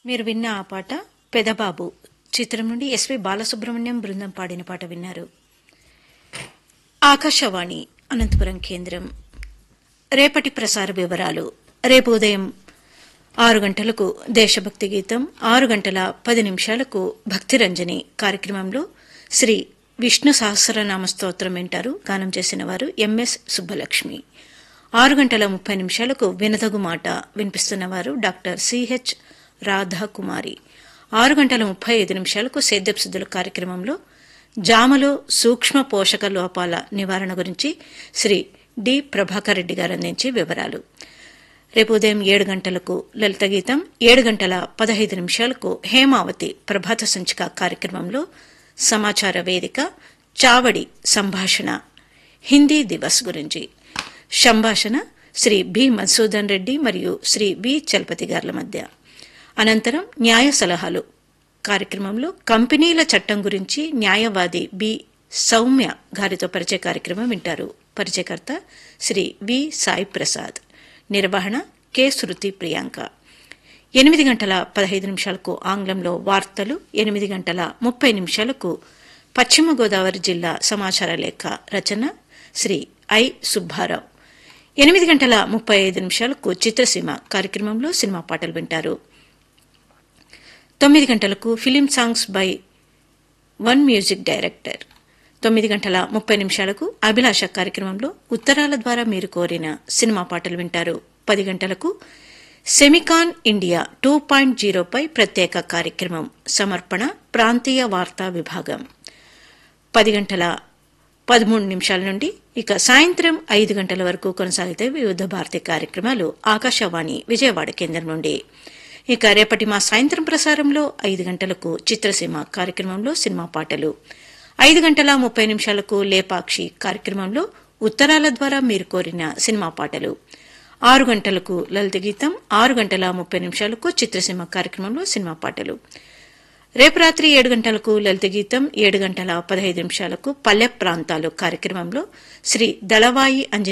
మీరు విన్న ఆ పాట పెదబాబు చిత్రం నుండి ఎస్వి బాలసుబ్రహ్మణ్యం బృందం పాడిన పాట విన్నారు ఆకాశవాణి అనంతపురం కేంద్రం రేపటి ప్రసార వివరాలు రేపు ఉదయం ఆరు గంటలకు దేశభక్తి గీతం ఆరు గంటల పది నిమిషాలకు భక్తిరంజని కార్యక్రమంలో శ్రీ విష్ణు సహస్రనామ స్తోత్రం వింటారు గానం చేసిన వారు ఎంఎస్ సుబ్బలక్ష్మి ఆరు గంటల ముప్పై నిమిషాలకు వినదగు మాట వినిపిస్తున్నవారు డాక్టర్ సిహెచ్ రాధాకుమారి ఆరు గంటల ముప్పై ఐదు నిమిషాలకు సేద్యపు సిద్ధుల కార్యక్రమంలో జామలో సూక్ష్మ పోషక లోపాల నివారణ గురించి శ్రీ డి ప్రభాకర్ రెడ్డి గారు అందించే వివరాలు రేపు ఉదయం ఏడు గంటలకు లలిత గీతం ఏడు గంటల పదహైదు నిమిషాలకు హేమావతి ప్రభాత సంచిక కార్యక్రమంలో సమాచార వేదిక చావడి సంభాషణ హిందీ దివస్ గురించి సంభాషణ శ్రీ బి మధుసూదన్ రెడ్డి మరియు శ్రీ బి చలపతి గార్ల మధ్య అనంతరం న్యాయ సలహాలు కార్యక్రమంలో కంపెనీల చట్టం గురించి న్యాయవాది బి సౌమ్య గారితో పరిచయ కార్యక్రమం వింటారు పరిచయకర్త శ్రీ వి సాయి ప్రసాద్ నిర్వహణ కె శృతి ప్రియాంక ఎనిమిది గంటల పదహైదు నిమిషాలకు ఆంగ్లంలో వార్తలు ఎనిమిది గంటల ముప్పై నిమిషాలకు పశ్చిమ గోదావరి జిల్లా సమాచార లేఖ రచన శ్రీ ఐ సుబ్బారావు ఎనిమిది గంటల ముప్పై ఐదు నిమిషాలకు చిత్రసీమ కార్యక్రమంలో సినిమా పాటలు వింటారు తొమ్మిది గంటలకు film songs by one music director తొమ్మిది గంటల ముప్పై నిమిషాలకు అభిలాష కార్యక్రమంలో ఉత్తరాల ద్వారా మీరు కోరిన సినిమా పాటలు వింటారు పది గంటలకు సెమికాన్ ఇండియా టూ పాయింట్ జీరోపై ప్రత్యేక కార్యక్రమం సమర్పణ ప్రాంతీయ వార్తా విభాగం పది గంటల పదమూడు నిమిషాల నుండి ఇక సాయంత్రం ఐదు గంటల వరకు కొనసాగితే వివిధ భారతీయ కార్యక్రమాలు ఆకాశవాణి విజయవాడ కేంద్రం నుండి ఇక రేపటి మా సాయంత్రం ప్రసారంలో ఐదు గంటలకు చిత్రసీమ కార్యక్రమంలో సినిమా పాటలు ఐదు గంటల ముప్పై నిమిషాలకు లేపాక్షి కార్యక్రమంలో ఉత్తరాల ద్వారా మీరు కోరిన సినిమా పాటలు ఆరు గంటలకు లలిత గీతం ఆరు గంటల ముప్పై నిమిషాలకు చిత్రసీమ కార్యక్రమంలో సినిమా పాటలు రేపు రాత్రి ఏడు గంటలకు లలిత గీతం ఏడు గంటల పదహైదు నిమిషాలకు పల్లె ప్రాంతాలు కార్యక్రమంలో శ్రీ దళవాయి అంజనీ